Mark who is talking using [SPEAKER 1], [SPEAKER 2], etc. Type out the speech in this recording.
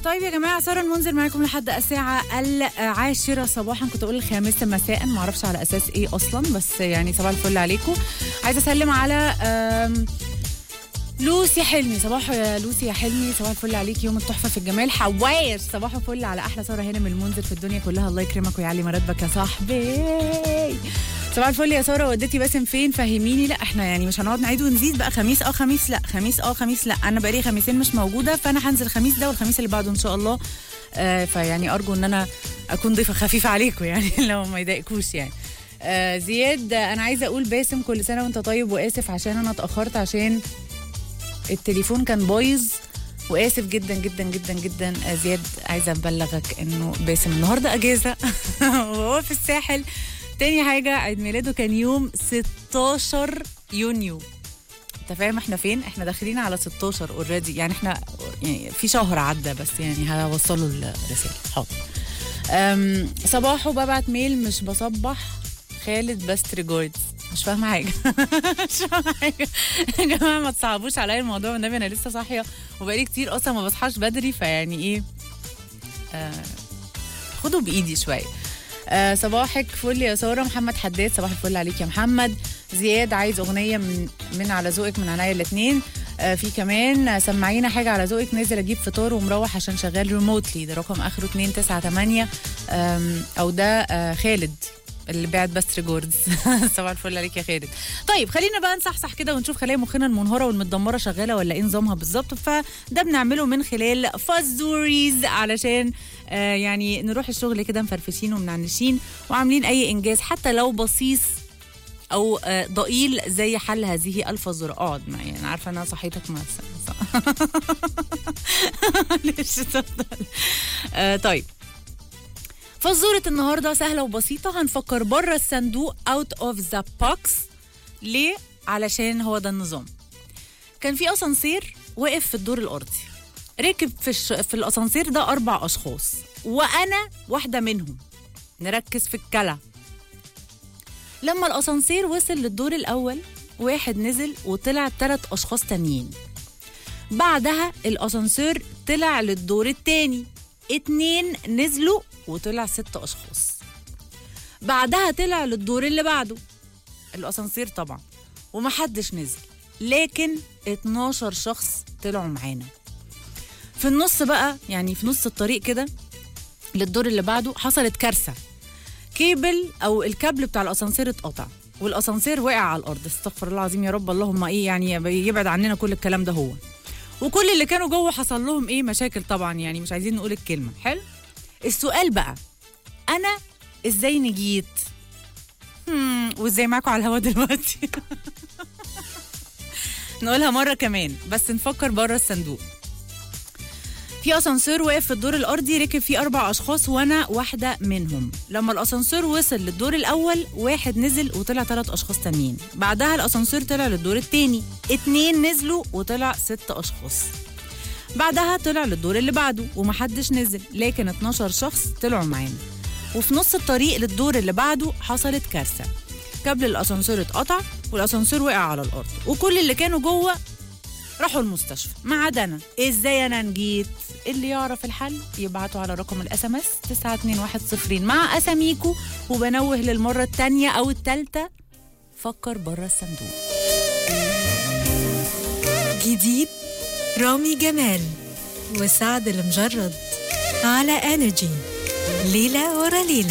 [SPEAKER 1] طيب يا جماعه ساره المنذر معاكم لحد الساعه العاشره صباحا كنت اقول الخامسه مساء ما اعرفش على اساس ايه اصلا بس يعني صباح الفل عليكم عايزه اسلم على آم، لوسي حلمي صباح يا لوسي يا حلمي صباح الفل عليك يوم التحفه في الجمال حواش صباح الفل على احلى ساره هانم المنذر في الدنيا كلها الله يكرمك ويعلي مراتبك يا صاحبي صباح الفل يا ساره وديتي باسم فين فهميني لا احنا يعني مش هنقعد نعيد ونزيد بقى خميس اه خميس لا خميس اه خميس لا انا بقالي خميسين مش موجوده فانا هنزل الخميس ده والخميس اللي بعده ان شاء الله آه فيعني ارجو ان انا اكون ضيفه خفيفه عليكم يعني لو ما يضايقكوش يعني آه زياد آه، انا عايزه اقول باسم كل سنه وانت طيب واسف عشان انا اتاخرت عشان التليفون كان بايظ واسف جدا جدا جدا جدا آه، زياد عايزه ابلغك انه باسم النهارده اجازه وهو في الساحل تاني حاجه عيد ميلاده كان يوم 16 يونيو انت فاهم احنا فين احنا داخلين على 16 اوريدي يعني احنا يعني في شهر عدى بس يعني هوصله الرساله حاضر أم، صباحه ببعت ميل مش بصبح خالد بس ريجاردز مش فاهمه حاجه مش فاهمه حاجه يا جماعه ما تصعبوش عليا الموضوع والنبي انا لسه صاحيه وبقالي كتير اصلا ما بصحاش بدري فيعني ايه آه خدوا بايدي شويه آه صباحك فل يا ساره محمد حداد صباح الفل عليك يا محمد زياد عايز اغنيه من من على ذوقك من عينيا الاثنين آه في كمان آه، سمعينا حاجه على ذوقك نازل اجيب فطار ومروح عشان شغال ريموتلي ده رقم اخره 298 آم، او ده آه خالد اللي بعت بس ريجوردز صباح الفل عليك يا خالد طيب خلينا بقى نصحصح كده ونشوف خلايا مخنا المنهاره والمتدمره شغاله ولا ايه نظامها بالظبط فده بنعمله من خلال فازوريز علشان آه يعني نروح الشغل كده مفرفشين ومنعنشين وعاملين اي انجاز حتى لو بسيط او آه، ضئيل زي حل هذه الفزوره اقعد معايا انا عارفه ان انا صحيتك ما معلش اتفضل. آه طيب فزورة النهاردة سهلة وبسيطة هنفكر بره الصندوق out of the box ليه؟ علشان هو ده النظام كان في أسانسير وقف في الدور الأرضي ركب في, الش... في الأسانسير ده أربع أشخاص وأنا واحدة منهم نركز في الكلى لما الأسانسير وصل للدور الأول واحد نزل وطلع ثلاث أشخاص تانيين بعدها الأسانسير طلع للدور التاني اتنين نزلوا وطلع ست أشخاص بعدها طلع للدور اللي بعده الأسانسير طبعا ومحدش نزل لكن 12 شخص طلعوا معانا في النص بقى يعني في نص الطريق كده للدور اللي بعده حصلت كارثة كيبل أو الكابل بتاع الأسانسير اتقطع والأسانسير وقع على الأرض استغفر الله العظيم يا رب اللهم إيه يعني يبعد عننا كل الكلام ده هو وكل اللي كانوا جوه حصل لهم ايه مشاكل طبعا يعني مش عايزين نقول الكلمه حلو السؤال بقى انا ازاي نجيت هم، وازاي معاكم على الهوا دلوقتي نقولها مره كمان بس نفكر بره الصندوق في اسانسير واقف في الدور الارضي ركب فيه اربع اشخاص وانا واحده منهم لما الاسانسير وصل للدور الاول واحد نزل وطلع ثلاث اشخاص تانيين بعدها الاسانسير طلع للدور التاني اتنين نزلوا وطلع ست اشخاص بعدها طلع للدور اللي بعده ومحدش نزل لكن 12 شخص طلعوا معانا وفي نص الطريق للدور اللي بعده حصلت كارثه كابل الاسانسير اتقطع والاسانسير وقع على الارض وكل اللي كانوا جوه راحوا المستشفى ما عدا انا ازاي انا نجيت اللي يعرف الحل يبعتوا على رقم الاس ام اس 921 مع اساميكو وبنوه للمره الثانيه او الثالثه فكر بره الصندوق
[SPEAKER 2] جديد رامي جمال وسعد المجرد على انرجي ليلة ورا ليلة